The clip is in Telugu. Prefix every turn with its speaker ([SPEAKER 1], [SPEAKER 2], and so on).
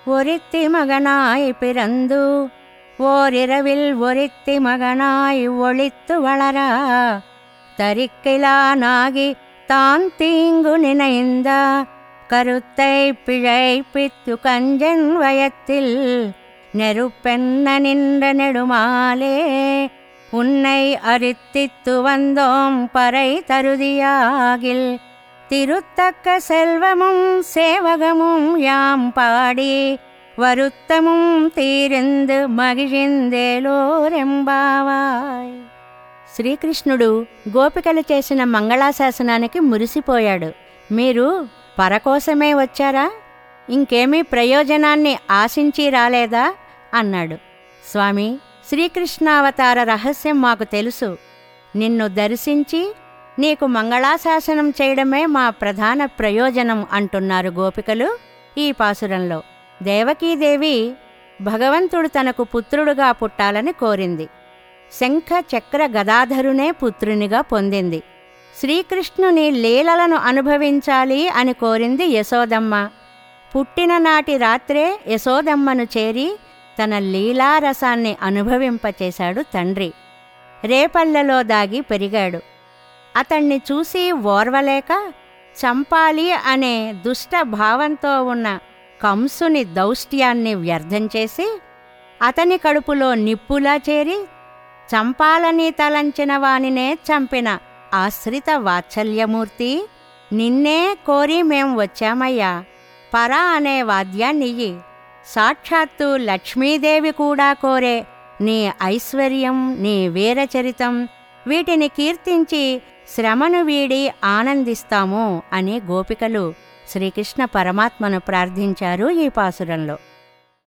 [SPEAKER 1] ஒரித்தி மகனாய் பிறந்து ஓரிரவில் ஒரித்தி மகனாய் ஒளித்து வளரா தரிக்கிலானாகி தான் தீங்கு நினைந்த கருத்தை பிழைப்பித்து கஞ்சன் வயத்தில் நெருப்பென்ன நின்ற நெடுமாலே உன்னை அரித்தித்து வந்தோம் பறை தருதியாகில் திருத்தக்க செல்வமும் சேவகமும் யாம் పాడి వరుత్తముం తీరిందు మగిజిందేలోరెంబావాయ్ శ్రీకృష్ణుడు గోపికలు చేసిన మంగళాశాసనానికి మురిసిపోయాడు మీరు పరకోసమే వచ్చారా ఇంకేమీ ప్రయోజనాన్ని ఆశించి రాలేదా అన్నాడు స్వామి శ్రీకృష్ణావతార రహస్యం మాకు తెలుసు నిన్ను దర్శించి నీకు మంగళాశాసనం చేయడమే మా ప్రధాన ప్రయోజనం అంటున్నారు గోపికలు ఈ పాసురంలో దేవకీదేవి భగవంతుడు తనకు పుత్రుడుగా పుట్టాలని కోరింది శంఖ చక్ర గదాధరునే పుత్రునిగా పొందింది శ్రీకృష్ణుని లీలలను అనుభవించాలి అని కోరింది యశోదమ్మ పుట్టిన నాటి రాత్రే యశోదమ్మను చేరి తన లీలారసాన్ని అనుభవింపచేశాడు తండ్రి రేపల్లెలో దాగి పెరిగాడు అతణ్ణి చూసి ఓర్వలేక చంపాలి అనే దుష్ట భావంతో ఉన్న కంసుని దౌష్ట్యాన్ని వ్యర్థం చేసి అతని కడుపులో నిప్పులా చేరి చంపాలని తలంచిన వానినే చంపిన ఆశ్రిత వాత్సల్యమూర్తి నిన్నే కోరి మేం వచ్చామయ్యా పర అనే వాద్యాన్నియ్యి సాక్షాత్తు లక్ష్మీదేవి కూడా కోరే నీ ఐశ్వర్యం నీ వీరచరితం వీటిని కీర్తించి శ్రమను వీడి ఆనందిస్తాము అని గోపికలు శ్రీకృష్ణ పరమాత్మను ప్రార్థించారు ఈ పాసురంలో